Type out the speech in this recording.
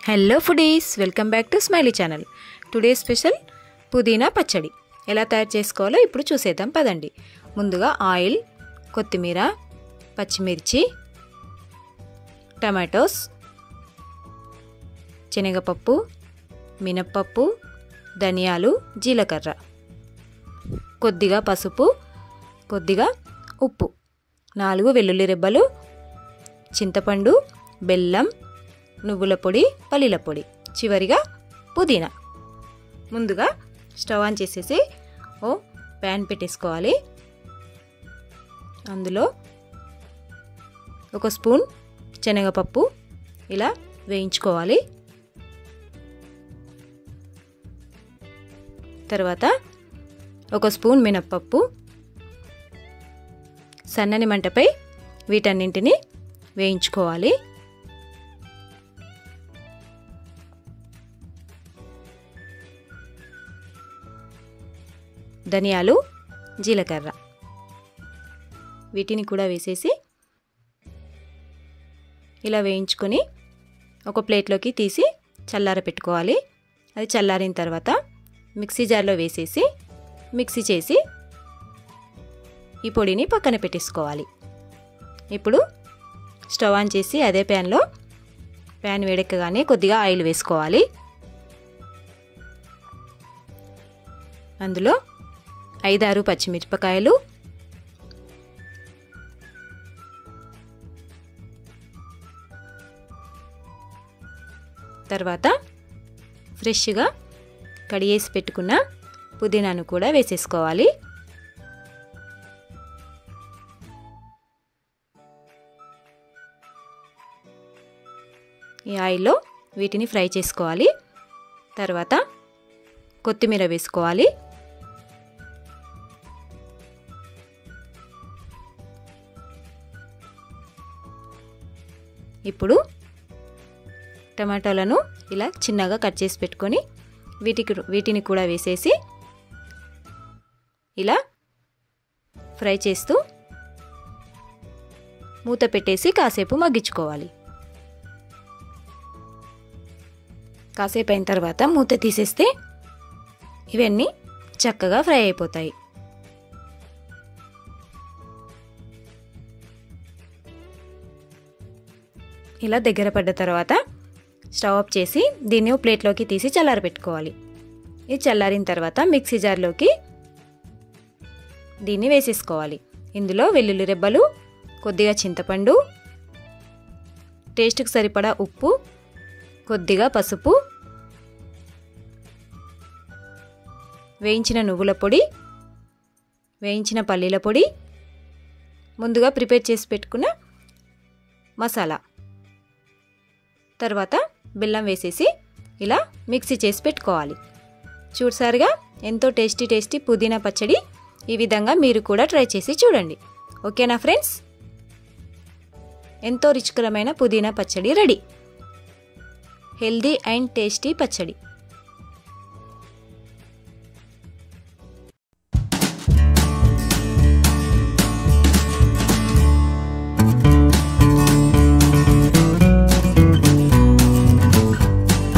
hello foodies welcome back to smiley channel today special పుదీనా పచ్చడి ఎలా తయారు చేసుకోవాలో ఇప్పుడు చూసేద్దాం పదండి ముందుగా ఆయిల్ కొత్తిమీర పచ్చిమిర్చి టమాటోస్ శనగపప్పు మినప్పప్పు ధనియాలు జీలకర్ర కొద్దిగా పసుపు కొద్దిగా ఉప్పు నాలుగు వెల్లుల్లి రెబ్బలు చింతపండు బెల్లం నువ్వుల పొడి పల్లీల పొడి చివరిగా పుదీనా ముందుగా స్టవ్ ఆన్ చేసేసి ఓ ప్యాన్ పెట్టేసుకోవాలి అందులో ఒక స్పూన్ శనగపప్పు ఇలా వేయించుకోవాలి తర్వాత ఒక స్పూన్ మినప్పప్పు సన్నని మంటపై వీటన్నింటిని వేయించుకోవాలి ధనియాలు జీలకర్ర వీటిని కూడా వేసేసి ఇలా వేయించుకొని ఒక ప్లేట్లోకి తీసి చల్లార పెట్టుకోవాలి అది చల్లారిన తర్వాత మిక్సీ జార్లో వేసేసి మిక్సీ చేసి ఈ పొడిని పక్కన పెట్టేసుకోవాలి ఇప్పుడు స్టవ్ ఆన్ చేసి అదే ప్యాన్లో ప్యాన్ వేడెక్కగానే కొద్దిగా ఆయిల్ వేసుకోవాలి అందులో ఐదారు పచ్చిమిరపకాయలు తర్వాత ఫ్రెష్గా కడిగేసి పెట్టుకున్న పుదీనాను కూడా వేసేసుకోవాలి ఈ ఆయిల్లో వీటిని ఫ్రై చేసుకోవాలి తర్వాత కొత్తిమీర వేసుకోవాలి ఇప్పుడు టమాటాలను ఇలా చిన్నగా కట్ చేసి పెట్టుకొని వీటికి వీటిని కూడా వేసేసి ఇలా ఫ్రై చేస్తూ మూత పెట్టేసి కాసేపు మగ్గించుకోవాలి కాసేపు అయిన తర్వాత మూత తీసేస్తే ఇవన్నీ చక్కగా ఫ్రై అయిపోతాయి ఇలా దగ్గర పడ్డ తర్వాత స్టవ్ ఆఫ్ చేసి దీన్ని ప్లేట్లోకి తీసి చల్లారబెట్టుకోవాలి ఇది చల్లారిన తర్వాత మిక్సీ జార్లోకి దీన్ని వేసేసుకోవాలి ఇందులో వెల్లుల్లి రెబ్బలు కొద్దిగా చింతపండు టేస్ట్కి సరిపడా ఉప్పు కొద్దిగా పసుపు వేయించిన నువ్వుల పొడి వేయించిన పల్లీల పొడి ముందుగా ప్రిపేర్ చేసి పెట్టుకున్న మసాలా తర్వాత బెల్లం వేసేసి ఇలా మిక్సీ చేసి పెట్టుకోవాలి చూసారుగా ఎంతో టేస్టీ టేస్టీ పుదీనా పచ్చడి ఈ విధంగా మీరు కూడా ట్రై చేసి చూడండి ఓకేనా ఫ్రెండ్స్ ఎంతో రుచికరమైన పుదీనా పచ్చడి రెడీ హెల్దీ అండ్ టేస్టీ పచ్చడి